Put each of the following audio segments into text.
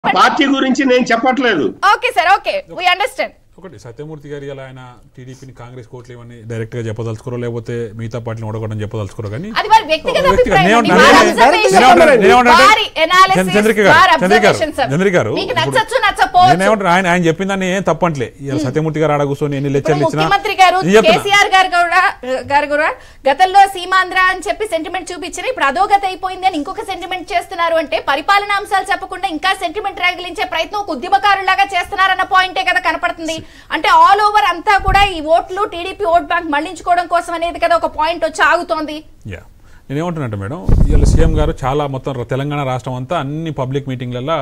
Party గురించి నేను చెప్పట్లేదు okay sir okay we understand ఒకటి సత్యమూర్తి గారు ఇలా ఆయన టీడీపీని కాంగ్రెస్ కోట్లు ఇవన్నీ డైరెక్ట్ గా చెప్పదలుచుకోరో లేకపోతే మిగతా పార్టీని ఓడగొట్టడం చెప్పదలుచుకోరో కానీ అది వారి వ్యక్తిగత వ్యక్తిగత- అభిప్రాయం అండి. నేను- వారి నేను- observation, నేనేమంటాను- నేనేమంటానంటే- వారి analysis, చంద్రిక గారు, వారి చంద్రిక గారు, observations, sir. చంద్రిక గారు, మీకు ఇప్పుడు నచ్చచ్చు నచ్చపోవచ్చు నేనేమంటాను ఆయన ఆయన చెప్పిందని ఏం తప్పంట్లే ఇలా సత్యమూర్తి గారు ఆడ కూర్చొని ఎన్ని ఇప్పుడు లెక్చర్లు ఇచ్చినా ముఖ్యమంత్రి గారు నేను చెప్తున్నా. కేసీఆర్ గారు కూడా గారు కూడా గతంలో సీమాంధ్ర అని చెప్పి సెంటిమెంట్ చూపించారు ఇప్పుడు అధోగతి అయిపోయింది అని ఇంకొక సెంటిమెంట్ చేస్తున్నారు అంటే పరిపాలన అంశాలు చెప్పకుండా ఇంకా సెంటిమెంట్ రగిలించే ప్రయత్నం ఒక ఉద్యమకారులాగా చేస్తున్నారన్న పాయింటే కదా కనపడుతుంది అంటే ఆల్ ఓవర్ అంతా కూడా ఈ ఓట్లు టీడీపీ ఓట్ బ్యాంక్ మళ్లించుకోవడం కోసం అనేది కదా ఒక పాయింట్ వచ్చి ఆగుతోంది యా నేనేమంటున్నట్టు మేడం ఇవాళ సీఎం గారు చాలా మొత్తం ర- తెలంగాణ రాష్ట్రం అంతా అన్ని పబ్లిక్ మీటింగ్లలో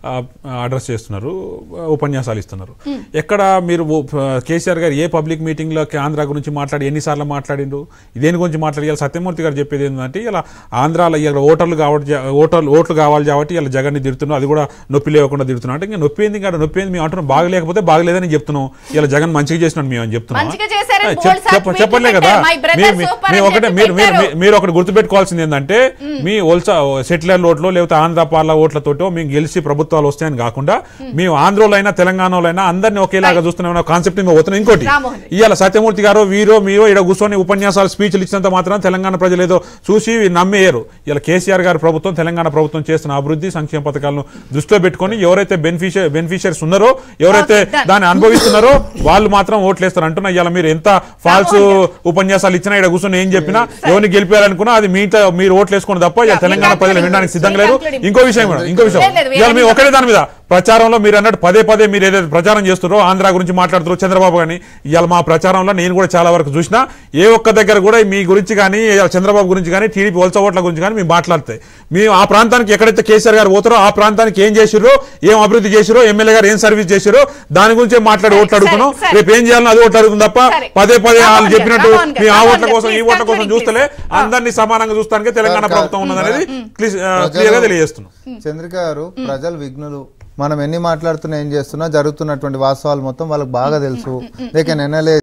అడ్రస్ చేస్తున్నారు ఆ, ఉపన్యాసాలు ఇస్తున్నారు ఎక్కడ మీరు ఓ- ప- కేసీఆర్ గారు ఏ పబ్లిక్ మీటింగ్లో ఆంధ్ర గురించి మాట్లాడి ఎన్నిసార్లు మాట్లాడిండు దేని గురించి మాట్లాడి ఇలా సత్యమూర్తి గారు చెప్పేది ఏంటంటే ఇలా ఆంధ్రాలో ఇలా ఓటర్లు కాబట్టి ఓటర్లు ఓట్లు కావాలి కాబట్టి ఇలా జగన్ని తిడుతున్నాం అది కూడా నొప్పి లేకుండా తిడుతున్నాం అంటే ఇంకా నొప్పి ఏంది కాదు నొప్పి ఏంది మేము అంటున్నాం బాగలేకపోతే బాగలేదని చెప్తున్నాం ఇలా జగన్ మంచిగా చేసినట్టు మేము అని చెప్తున్నాం మంచిగా చేశారని చెప్- bold చెప్ప- meeting చెప్పలే కదా పెట్టారు. My brother మీరు- మీ- super మీ అని ఒకటే చెప్పి మీరు మీరు పెట్టారు. మీరు ఒకటి గుర్తుపెట్టుకోవాల్సింది ఏంటంటే మీ ఒల్సా సెటిలర్ ఓట్లు లేకపోతే ఆంధ్ర పార్ల ఓట్లతోటో మేము గెలిచి ప్రభుత్వాలు వస్తాయని కాకుండా మేము ఆంధ్రలో అయినా తెలంగాణలో అయినా అందరినీ ఒకేలాగా చూస్తున్నాం కాన్సెప్ట్ మేము పోతున్నాం ఇంకోటి రామ్మోహన్. ఇవాళ సత్యమూర్తి గారు వీరో మీరో ఇక్కడ కూర్చొని ఉపన్యాసాలు స్పీచ్లు ఇచ్చినంత మాత్రం తెలంగాణ ప్రజలు ఏదో చూసి నమ్మేయరు ఇలా కేసీఆర్ గారి ప్రభుత్వం తెలంగాణ ప్రభుత్వం చేస్తున్న అభివృద్ధి సంక్షేమ పథకాలను దృష్టిలో పెట్టుకొని ఎవరైతే బెనిఫిషియర్ బెనిఫిషియర్స్ ఉన్నారో ఎవరైతే Okay, done. దాన్ని అనుభవిస్తున్నారో వాళ్ళు మాత్రం ఓట్లేస్తారు అంటున్నా ఇవాళ మీరు ఎంత ఫాల్స్ ఉపన్యాసాలు ఇచ్చినా ఇక్కడ కూర్చొని ఏం చెప్పినా ఎవరిని గెలిపారనుకున్నా అది మీతో మీరు ఓట్లు వేసుకోండి తప్ప ఇవాళ Yeah, తెలంగాణ we ప్రజలు concluding. వినడానికి సిద్ధంగా We లేరు concluding. ఇంకో విషయం కూడా ఇంకో విషయం లేదు, లేదు, we ఇవాళ మీరు are ఒకటే దాని మీద ప్రచారంలో మీరు అన్నట్టు పదే పదే మీరు ఏదైతే ప్రచారం చేస్తారో ఆంధ్ర గురించి మాట్లాడుతారో చంద్రబాబు గాని ఇవాళ మా ప్రచారంలో నేను కూడా చాలా వరకు చూసినా ఏ ఒక్క దగ్గర కూడా మీ గురించి కానీ ఇవాళ చంద్రబాబు గురించి కానీ టీడీపీ వలస ఓట్ల గురించి కానీ మేము మాట్లాడతాయి మేము ఆ ప్రాంతానికి ఎక్కడైతే కేసీఆర్ గారు పోతారో ఆ ప్రాంతానికి ఏం చేసిరో ఏం అభివృద్ధి చేసిరో ఎమ్మెల్యే గారు ఏం సర్వీస్ చేసిరో దాని గురించే మాట్లాడి సరే, ఓట్లు అడుగుతున్నాం సరే, సరే. రేపు ఏం చేయాలని అది ఓట్లు అడుగుతుంది తప్ప సరే. పదే పదే రామ్మోహన్ వాళ్ళు గారు, చెప్పినట్టు రామ్మోహన్ గారు, మీ ఆ రామ్మోహన్ ఓట్ల గారు, కోసం ఈ please ఓట్ల కోసం conclude, చూస్తలే please. అందరినీ సమానంగా చూస్తానికే తెలంగాణ సార్, ప్రభుత్వం ఉన్నదనేది ప్రజలు- క్లియర్ గా తెలియజేస్తున్నాం చంద్రిక గారు ప్రజలు విఘ్నులు మనం ఎన్ని మాట్లాడుతున్నా ఏం చేస్తున్నా జరుగుతున్నటువంటి వాస్తవాలు మొత్తం వాళ్ళకి బాగా తెలుసు దే కెన్ ఎనలైజ్